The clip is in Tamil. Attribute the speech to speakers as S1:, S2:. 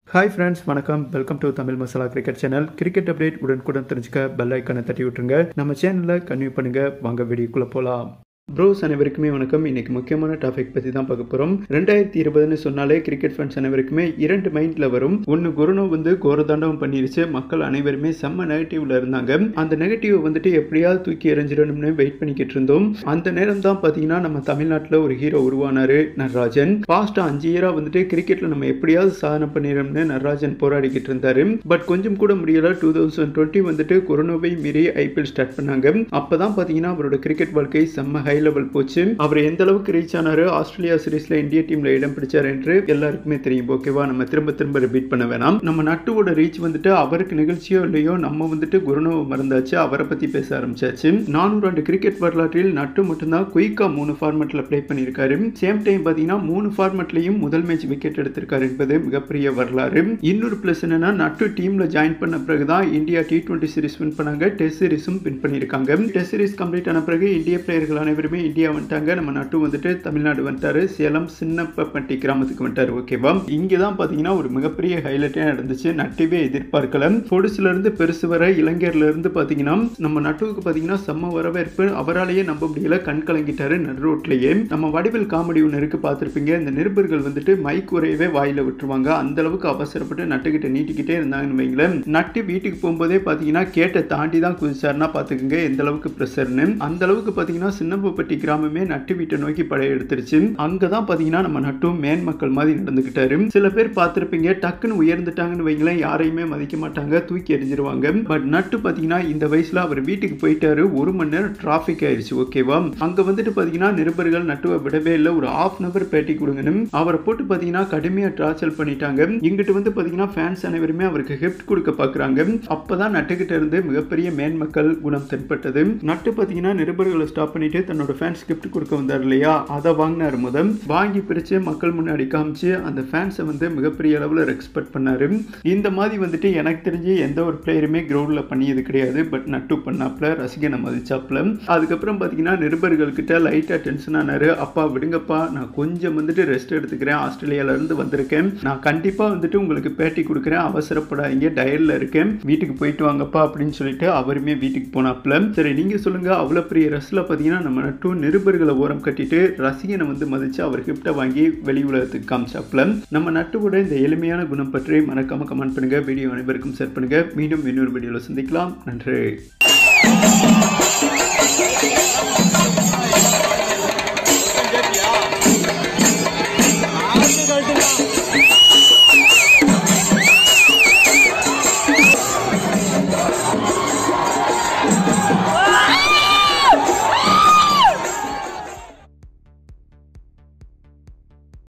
S1: ஹாய் ஃப்ரெண்ட்ஸ் வணக்கம் welcome to Tamil masala cricket channel cricket update உடனுக்குடன் தெரிஞ்சுக்க பெல் ஐக்கானை தட்டி விட்டுருங்க நம்ம சேனலில் கன்வியூ பண்ணுங்க வாங்க வீடியோக்குள்ளே போகலாம் ப்ரோஸ் அனைவருக்குமே வணக்கம் இன்னைக்கு முக்கியமான டாபிக் பற்றி தான் பார்க்க போகிறோம் ரெண்டாயிரத்தி இருபதுன்னு சொன்னாலே கிரிக்கெட் ஃபேன்ஸ் அனைவருக்குமே இரண்டு மைண்டில் வரும் ஒன்று குருனோ வந்து கோரதாண்டவம் பண்ணிருச்சு மக்கள் அனைவருமே செம்ம நெகட்டிவ்ல இருந்தாங்க அந்த நெகட்டிவ் வந்துட்டு எப்படியாவது தூக்கி எறிஞ்சிடணும்னு வெயிட் பண்ணிக்கிட்டு இருந்தோம் அந்த நேரம் தான் பார்த்தீங்கன்னா நம்ம தமிழ்நாட்டில் ஒரு ஹீரோ உருவானாரு நடராஜன் பாஸ்ட் அஞ்சு இயராக வந்துட்டு கிரிக்கெட்டில் நம்ம எப்படியாவது சாதனை பண்ணிடணும்னு நடராஜன் போராடிக்கிட்டு இருந்தாரு பட் கொஞ்சம் கூட முடியல டூ தௌசண்ட் டுவெண்ட்டி வந்துட்டு கொரோனாவை மீறி ஐபிஎல் ஸ்டார்ட் பண்ணாங்க அப்பதான் பார்த்தீங்கன்னா அவரோட கிரிக்கெட் வாழ்க்கை செம்ம ஹை லெவல் போச்சு அவர் எந்த அளவுக்கு ரீச் ஆனாரு ஆஸ்திரேலியா சீரீஸ்ல இந்திய டீம்ல இடம் பிடிச்சார் என்று எல்லாருக்குமே தெரியும் ஓகேவா நம்ம திரும்ப திரும்ப ரிப்பீட் பண்ண வேணாம் நம்ம நட்டுவோட ரீச் வந்துட்டு அவருக்கு நிகழ்ச்சியோ இல்லையோ நம்ம வந்துட்டு குருனோவை மறந்தாச்சு அவரை பத்தி பேச ஆரம்பிச்சாச்சு நானூறு ஆண்டு கிரிக்கெட் வரலாற்றில் நட்டு மட்டும்தான் குயிக்கா மூணு ஃபார்மெட்ல ப்ளே பண்ணியிருக்காரு சேம் டைம் பார்த்தீங்கன்னா மூணு ஃபார்மெட்லையும் முதல் மேட்ச் விக்கெட் எடுத்திருக்காரு என்பது மிகப்பெரிய வரலாறு இன்னொரு பிளஸ் என்னன்னா நட்டு டீம்ல ஜாயின் பண்ண பிறகுதான் India T twenty series win பண்ணாங்க டெஸ்ட் சீரிஸும் வின் பண்ணியிருக்காங்க டெஸ்ட் சீரிஸ் கம்ப்ளீட் ஆன பிறகு இந்திய பிளேயர்கள் அனைவருமே இந்தியா வந்துட்டாங்க நம்ம நட்டு வந்துட்டு தமிழ்நாடு வந்துட்டாரு சேலம் சின்னப்பட்டி கிராமத்துக்கு வந்துட்டாரு ஓகேவா இங்கே தான் பார்த்தீங்கன்னா ஒரு மிகப்பெரிய ஹைலைட்டே நடந்துச்சு நட்டுவே எதிர்பார்க்கல பொடுசுல இருந்து பெருசு வர இளைஞர்ல இருந்து பார்த்தீங்கன்னா நம்ம நட்டுவுக்கு பார்த்தீங்கன்னா செம்ம வரவேற்பு அவராலேயே நம்ப முடியல கண் கலங்கிட்டாரு நடு ரோட்லயே நம்ம வடிவில் காமெடி ஒன்று இருக்கு பார்த்துருப்பீங்க இந்த நிருபர்கள் வந்துட்டு மைக் உரையவே வாயில விட்டுருவாங்க அந்த அளவுக்கு அவசரப்பட்டு நட்டுக்கிட்ட நீட்டிக்கிட்டே இருந்தாங்கன்னு வைங்களேன் நட்டு வீட்டுக்கு போகும்போதே பார்த்தீங்கன்னா கேட்ட தாண்டி தான் குதிச்சாருன்னா பார்த்துக்குங்க எந்த அளவுக்கு ப்ரெஷர்னு அந்த அளவுக்கு பார்த்தீங்கன்னா சின்னப்பட்டி கிராமமே நட்டு வீட்டை நோக்கி படையெடுத்துருச்சு அங்கே தான் பார்த்தீங்கன்னா நம்ம நட்டும் மேன் மக்கள் மாதிரி நடந்துக்கிட்டாரு சில பேர் பார்த்துருப்பீங்க டக்குன்னு உயர்ந்துட்டாங்கன்னு வைங்களேன் யாரையுமே மதிக்க மாட்டாங்க தூக்கி எறிஞ்சிருவாங்க பட் நட்டு பார்த்தீங்கன்னா இந்த வயசுல அவர் வீட்டுக்கு போயிட்டாரு ஒரு மணி நேரம் டிராஃபிக் ஆயிடுச்சு ஓகேவா அங்கே வந்துட்டு பார்த்தீங்கன்னா நிருபர்கள் நட்டுவை விடவே இல்லை ஒரு ஹாஃப் அன் அவர் பேட்டி கொடுங்கன்னு அவரை போட்டு பார்த்தீங்கன்னா கடுமையாக டார்ச்சல் பண்ணிட்டாங்க இங்கிட்டு வந்து பார்த்தீங்கன்னா ஃபேன்ஸ் அனைவருமே அவருக்கு கிஃப்ட் கொடுக்க பார்க்குறாங்க அப்பதான் நட்டுக்கிட்ட இருந்து மிகப்பெரிய மேன் மக்கள் குணம் தென்பட்டது நட்டு பார்த்தீங்கன்னா நிருபர்களை ஸ்டாப் பண்ணிட்டு தன்னோட ஃபேன்ஸ் கிஃப்ட் கொடுக்க வந்தார் இல்லையா அதை வாங்கினார் முதல் வாங்கி பிரித்து மக்கள் முன்னாடி காமிச்சு அந்த ஃபேன்ஸை வந்து மிகப்பெரிய அளவில் ரெஸ்பெக்ட் பண்ணார் இந்த மாதிரி வந்துட்டு எனக்கு தெரிஞ்சு எந்த ஒரு பிளேயருமே கிரவுண்டில் பண்ணியது கிடையாது பட் நட்டு பண்ணாப்புல ரசிகனை மதிச்சாப்புல அதுக்கப்புறம் பார்த்தீங்கன்னா நிருபர்கள்கிட்ட லைட்டாக டென்ஷன் ஆனார் அப்பா விடுங்கப்பா நான் கொஞ்சம் வந்துட்டு ரெஸ்ட் எடுத்துக்கிறேன் ஆஸ்திரேலியாவிலேருந்து வந்திருக்கேன் நான் கண்டிப்பாக வந்துட்டு உங்களுக்கு பேட்டி கொடுக்குறேன் அவசரப்படாதீங்க டயரில் இருக்கேன் வீட்டுக்கு போயிட்டு வாங்கப்பா அப்படின்னு சொல்லிட்டு அவருமே வீட்டுக்கு போனாப்புல சரி நீங்கள் சொல்லுங்கள் அவ்வளோ பெரிய ரெஸ்ட்டில் பார்த்தீங்கன்னா நம்ம நட்டும் நிருபர்களை ஓரம் கட்டிட்டு ரசிகனை வந்து மதித்து அவர் கிஃப்டை வாங்கி வெளி உலகத்துக்கு காமிச்சாப்புல நம்ம நட்டுவோட இந்த எளிமையான குணம் பற்றி மறக்காம கமெண்ட் பண்ணுங்க வீடியோ அனைவருக்கும் ஷேர் பண்ணுங்க மீண்டும் இன்னொரு வீடியோவில் சந்திக்கலாம் நன்றி